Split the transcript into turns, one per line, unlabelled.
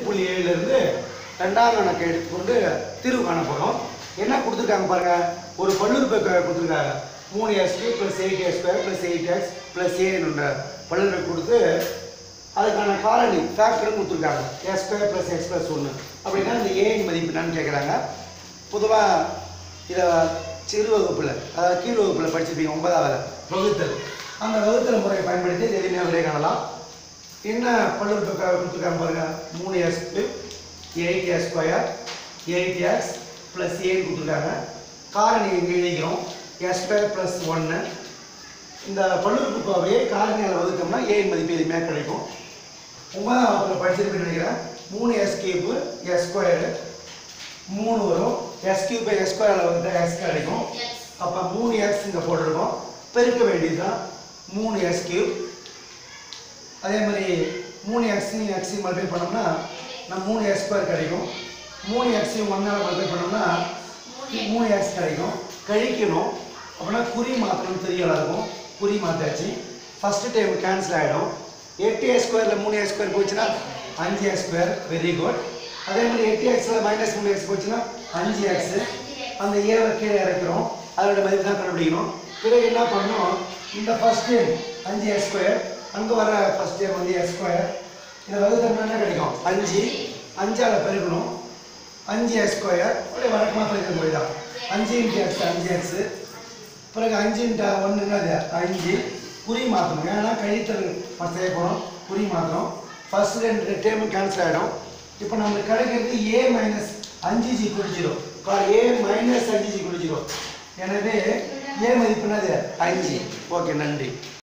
புள்ளி ஏழுலேருந்து ரெண்டாம் கணக்கை எடுத்துக்கொண்டு தீர்வு காண போகிறோம் என்ன கொடுத்துருக்காங்க பாருங்க ஒரு பல்லுறுப்பு கொடுத்துருக்காங்க மூணு x cube plus eight x square plus eight x plus ஏன்ற பல்லுறுப்பு கொடுத்து அதுக்கான காரணி ஃபேக்டரும் கொடுத்துருக்காங்க x square plus x plus ஒன்று அப்படின்னா இந்த ஏயின் மதிப்பு என்னன்னு கேட்குறாங்க பொதுவாக இதை சிறு வகுப்பில் அதாவது கீழ் வகுப்பில் படிச்சிருப்பீங்க ஒன்பதாவது வகுத்தல் அந்த வகுத்தல் முறையை பயன்படுத்தி இதை எளிமையாக விடை காணலாம் என்ன பல்லுறுப்பு கொடுத்துருக்காங்க பாருங்க மூணு x eight x square eight x plus ஏன்னு கொடுத்துருக்காங்க காரணி இங்கே எழுதிக்கிறோம் எஸ் ஸ்கொயர் ப்ளஸ் ஒன்று இந்த பல்லுறுப்புக்கோவையை காரணியால் வகுத்தோம்னா ஏன் மதிப்பு எளிமையாக கிடைக்கும் ஒன்பதாம் வகுப்பில் படிச்சிருப்பேன்னு நினைக்கிறேன் மூணு எஸ் கியூப்பு எஸ் ஸ்கொயரு மூணு வரும் எஸ் கியூப் எஸ் ஸ்கொயரில் வந்து எக்ஸ் கிடைக்கும் அப்போ மூணு எக்ஸ் இங்கே போட்டிருக்கோம் பெருக்க வேண்டியது தான் மூணு எஸ் கியூப் அதே மாதிரி மூணு எக்ஸையும் எக்ஸையும் மல்டிப்ளை பண்ணோம்னா நம்ம மூணு எக்ஸ் ஸ்கொயர் கிடைக்கும் மூணு எக்ஸையும் ஒன்றால் மல்டிப்ளை பண்ணோம்னா மூணு எக்ஸ் கிடைக்கும் கழிக்கணும் அப்படின்னா குறி மாற்றணும் தெரியல இருக்கும் குறி மாற்றாச்சு ஃபஸ்ட்டு டைம் கேன்சல் ஆகிடும் எட்டு எக்ஸ் ஸ்கொயரில் மூணு எக்ஸ் ஸ்கொயர் போச்சுன்னா அஞ்சு எக்ஸ் ஸ்கொயர் வெரி குட் அதே மாதிரி எட்டு எக்ஸில் மைனஸ் மூணு எக்ஸ் போச்சுன்னா அஞ்சு எக்ஸு அந்த ஏவை கீழே இறக்குறோம் அதோட மதிப்பு தான் கண்டுபிடிக்கணும் பிறகு என்ன பண்ணணும் இந்த ஃபர்ஸ்ட் டைம் அஞ்சு எக்ஸ் ஸ்கொயர் அங்கே வர ஃபர்ஸ்ட் டைம் வந்து எக்ஸ் ஸ்கொயர் இதை வகுத்தோம்னா என்ன கிடைக்கும் அஞ்சு அஞ்சால் பெருக்கணும் அஞ்சு எக்ஸ் ஸ்கொயர் அப்படியே வழக்கமாக பெருக்கிற முறை தான் அஞ்சு இன்ட்டு எக்ஸ் அஞ்சு எக்ஸு பிறகு அஞ்சு இன்ட்டு ஒன்று என்னது அஞ்சு குறி மாற்றணும் ஏன்னா கழித்தல் ஃபஸ்ட் செய்ய போகிறோம் குறி மாற்றணும் ஃபர்ஸ்ட் ரெண்டு டேமும் கேன்சல் ஆகிடும் இப்போ நம்மளுக்கு கிடைக்கிறது ஏ மைனஸ் அஞ்சு ஜி குடிச்சிடும் ஏ மைனஸ் அஞ்சு ஜி குடிச்சிடும் எனவே ஏ மதிப்பு என்னது அஞ்சு ஓகே நன்றி